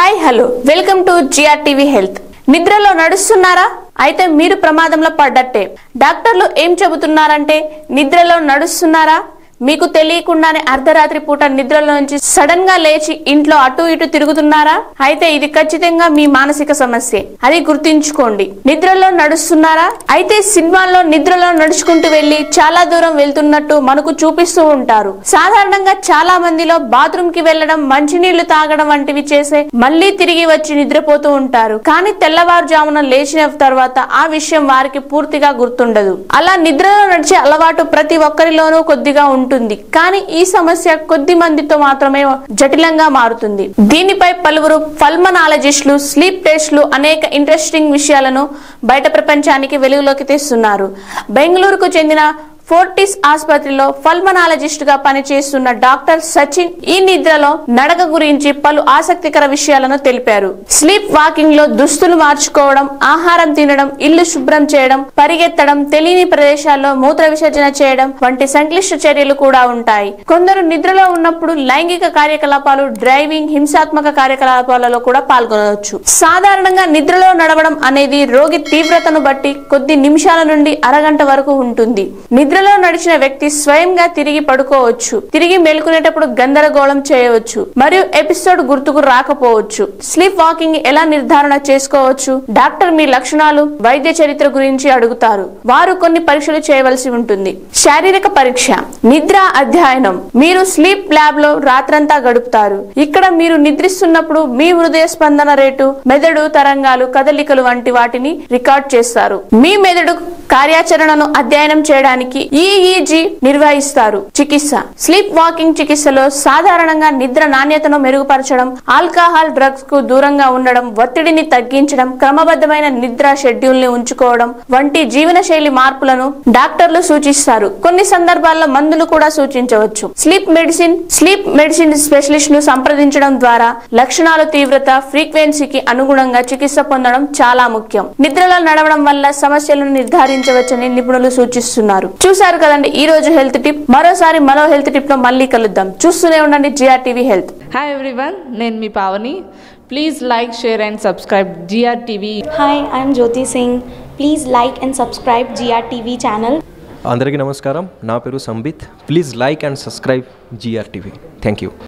Hi hello welcome to GR TV health నిద్రలో నడుస్తున్నారా అయితే మీరు ప్రమాదంలో పడ్డట్టే డాక్టర్లు ఏం చెబుతున్నారంటే నిద్రలో నడుస్తున్నారా మీకు తెలియకుండానే అర్ధరాత్రి పూట నిద్రలో నుంచి సడన్ గా లేచి ఇంట్లో అటు ఇటు తిరుగుతున్నారా అయితే ఇది ఖచ్చితంగా మీ మానసిక సమస్య అది గుర్తుంచుకోండి నిద్రలో నడుస్తున్నారా అయితే సినిమాల్లో నిద్రలో నడుచుకుంటూ వెళ్లి చాలా దూరం వెళ్తున్నట్టు మనకు చూపిస్తూ ఉంటారు సాధారణంగా చాలా మందిలో బాత్రూమ్ కి వెళ్లడం మంచినీళ్లు తాగడం వంటివి చేసే మళ్ళీ తిరిగి వచ్చి నిద్రపోతూ ఉంటారు కానీ తెల్లవారుజామున లేచిన తర్వాత ఆ విషయం వారికి పూర్తిగా గుర్తుండదు అలా నిద్రలో నడిచే అలవాటు ప్రతి ఒక్కరిలోనూ కొద్దిగా ఉంటుంది కానీ ఈ సమస్య కొద్ది మందితో మాత్రమే జటిలంగా మారుతుంది దీనిపై పలువురు పల్మనాలజిస్టులు స్లీప్ టెస్ట్లు అనేక ఇంట్రెస్టింగ్ విషయాలను బయట ప్రపంచానికి వెలుగులోకి తెస్తున్నారు బెంగళూరుకు చెందిన ఫోర్టిస్ ఆసుపత్రిలో పల్మనాలజిస్ట్ గా పనిచేస్తున్న డాక్టర్ సచిన్ ఈ నిద్రలో నడక గురించి పలు ఆసక్తికర విషయాలను తెలిపారు స్లీప్ వాకింగ్ లో దుస్తులు మార్చుకోవడం ఆహారం తినడం ఇల్లు శుభ్రం చేయడం పరిగెత్తడం తెలియని ప్రదేశాల్లో మూత్ర విసర్జన చేయడం వంటి సంక్లిష్ట చర్యలు కూడా ఉంటాయి కొందరు నిద్రలో ఉన్నప్పుడు లైంగిక కార్యకలాపాలు డ్రైవింగ్ హింసాత్మక కార్యకలాపాలలో కూడా పాల్గొనవచ్చు సాధారణంగా నిద్రలో నడవడం అనేది రోగి తీవ్రతను బట్టి కొద్ది నిమిషాల నుండి అరగంట వరకు ఉంటుంది నిద్రలో నడిచిన వ్యక్తి స్వయంగా తిరిగి పడుకోవచ్చు తిరిగి మేల్కొనేటప్పుడు గందరగోళం చేయవచ్చు మరియు ఎపిసోడ్ గుర్తుకు రాకపోవచ్చు స్లీప్ వాకింగ్ ఎలా నిర్ధారణ చేసుకోవచ్చు డాక్టర్ మీ లక్షణాలు వైద్య చరిత్ర గురించి అడుగుతారు వారు కొన్ని పరీక్షలు చేయవలసి ఉంటుంది శారీరక పరీక్ష నిద్ర అధ్యయనం మీరు స్లీప్ ల్యాబ్ లో రాత్రంతా గడుపుతారు ఇక్కడ మీరు నిద్రిస్తున్నప్పుడు మీ హృదయ స్పందన రేటు మెదడు తరంగాలు కదలికలు వంటి వాటిని రికార్డ్ చేస్తారు మీ మెదడు కార్యాచరణను అధ్యయనం చేయడానికి ఈఈజీ నిర్వహిస్తారు చికిత్స స్లీప్ వాకింగ్ చికిత్సలో సాధారణంగా నిద్ర నాణ్యతను మెరుగుపరచడం ఆల్కహాల్ డ్రగ్స్ కు దూరంగా ఉండడం ఒత్తిడిని తగ్గించడం క్రమబద్ధమైన నిద్ర షెడ్యూల్ ని ఉంచుకోవడం వంటి జీవనశైలి మార్పులను డాక్టర్లు సూచిస్తారు కొన్ని సందర్భాల్లో మందులు కూడా సూచించవచ్చు sleep medicine sleep medicine specialist ను సంప్రదించడం ద్వారా లక్షణాల తీవ్రత ఫ్రీక్వెన్సీకి అనుగుణంగా చికిత్స పొందడం చాలా ముఖ్యం నిద్రలో నడవడం వల్ల సమస్యలను నిర్ధారించవచ్చని నిపుణులు సూచిస్తున్నారు చూశారు కదండి ఈ రోజు హెల్త్ టిప్ మరోసారి మరో హెల్త్ టిప్ లో మళ్ళీ కలుద్దాం చూస్తూనే ఉండండి GR TV health hi everyone నేను మీ Pavani please like share and subscribe GR TV Hi, I'm Jyoti Singh. Please like and subscribe GRTV channel. అందరికీ నమస్కారం నా పేరు Sambit please like and subscribe GR TV thank you